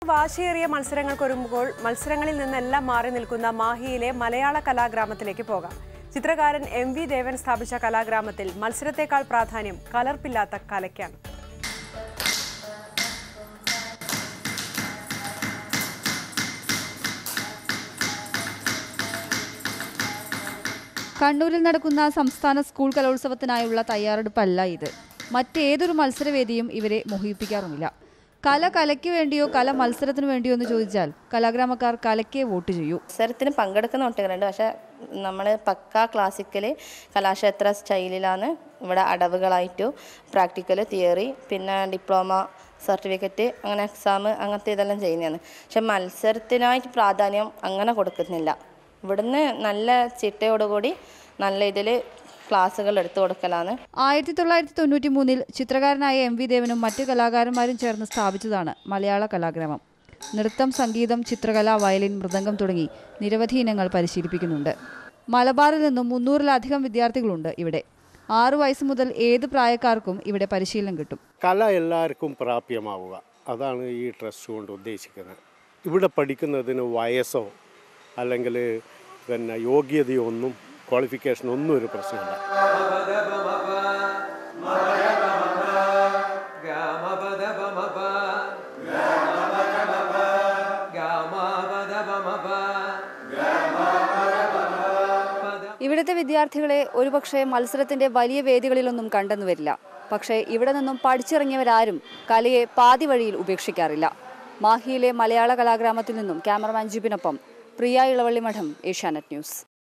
വാശിയേറിയ മത്സരങ്ങൾക്കൊരുങ്ങുമ്പോൾ മത്സരങ്ങളിൽ നിന്നെല്ലാം മാറി നിൽക്കുന്ന മാഹിയിലെ മലയാള കലാഗ്രാമത്തിലേക്ക് പോകാം ചിത്രകാരൻ എം വി ദേവൻ സ്ഥാപിച്ച കലാഗ്രാമത്തിൽ മത്സരത്തെക്കാൾ പ്രാധാന്യം കലർപ്പില്ലാത്ത കലയ്ക്കാണ് കണ്ണൂരിൽ നടക്കുന്ന സംസ്ഥാന സ്കൂൾ കലോത്സവത്തിനായുള്ള തയ്യാറെടുപ്പല്ല ഇത് മറ്റേതൊരു മത്സരവേദിയും ഇവരെ മോഹിപ്പിക്കാറുമില്ല കല കലയ്ക്ക് വേണ്ടിയോ കല മത്സരത്തിന് വേണ്ടിയോ എന്ന് ചോദിച്ചാൽ കലാഗ്രാമക്കാർ കലയ്ക്കേ വോട്ട് ചെയ്യൂ മത്സരത്തിന് പങ്കെടുക്കുന്ന കുട്ടികളുണ്ട് പക്ഷേ നമ്മൾ പക്ക ക്ലാസിക്കൽ കലാക്ഷേത്ര സ്റ്റൈലിലാണ് ഇവിടെ അടവുകളായിട്ടു പ്രാക്ടിക്കൽ തിയറി പിന്നെ ഡിപ്ലോമ സർട്ടിഫിക്കറ്റ് അങ്ങനെ എക്സാം അങ്ങനത്തെ ഇതെല്ലാം ചെയ്യുന്നതാണ് പക്ഷെ മത്സരത്തിനായിട്ട് പ്രാധാന്യം അങ്ങനെ കൊടുക്കുന്നില്ല ഇവിടുന്ന് നല്ല ചിട്ടയോടുകൂടി നല്ല ഇതിൽ ക്ലാസ്സുകൾ എടുത്തു കൊടുക്കലാണ് ആയിരത്തി തൊള്ളായിരത്തി തൊണ്ണൂറ്റി മൂന്നിൽ ചിത്രകാരനായ എം വി ദേവനും മറ്റു കലാകാരന്മാരും ചേർന്ന് സ്ഥാപിച്ചതാണ് മലയാള കലാഗ്രാമം നൃത്തം സംഗീതം ചിത്രകല വയലിൻ മൃദംഗം തുടങ്ങി നിരവധി ഇനങ്ങൾ പരിശീലിപ്പിക്കുന്നുണ്ട് മലബാറിൽ നിന്നും മുന്നൂറിലധികം വിദ്യാർത്ഥികളുണ്ട് ഇവിടെ ആറു വയസ്സ് മുതൽ ഏത് പ്രായക്കാർക്കും ഇവിടെ പരിശീലനം കിട്ടും കല എല്ലാവർക്കും പ്രാപ്യമാവുക അതാണ് ഈ ട്രസ്റ്റ് കൊണ്ട് ഉദ്ദേശിക്കുന്നത് ഇവിടെ പഠിക്കുന്നതിന് വയസ്സോ അല്ലെങ്കിൽ പിന്നെ യോഗ്യതയോ ഒന്നും ക്വാളിഫിക്കേഷൻ ഒന്നും ഒരു പ്രശ്നമില്ല ഇവിടുത്തെ വിദ്യാർത്ഥികളെ ഒരുപക്ഷെ മത്സരത്തിന്റെ വലിയ വേദികളിലൊന്നും കണ്ടെന്നു വരില്ല പക്ഷേ ഇവിടെ നിന്നും പഠിച്ചിറങ്ങിയവരാരും കലയെ പാതി വഴിയിൽ ഉപേക്ഷിക്കാറില്ല മാഹിയിലെ മലയാള കലാഗ്രാമത്തിൽ നിന്നും ക്യാമറമാൻ ജിബിനൊപ്പം പ്രിയ ഇളവള്ളി മഠം ഏഷ്യാനെറ്റ് ന്യൂസ്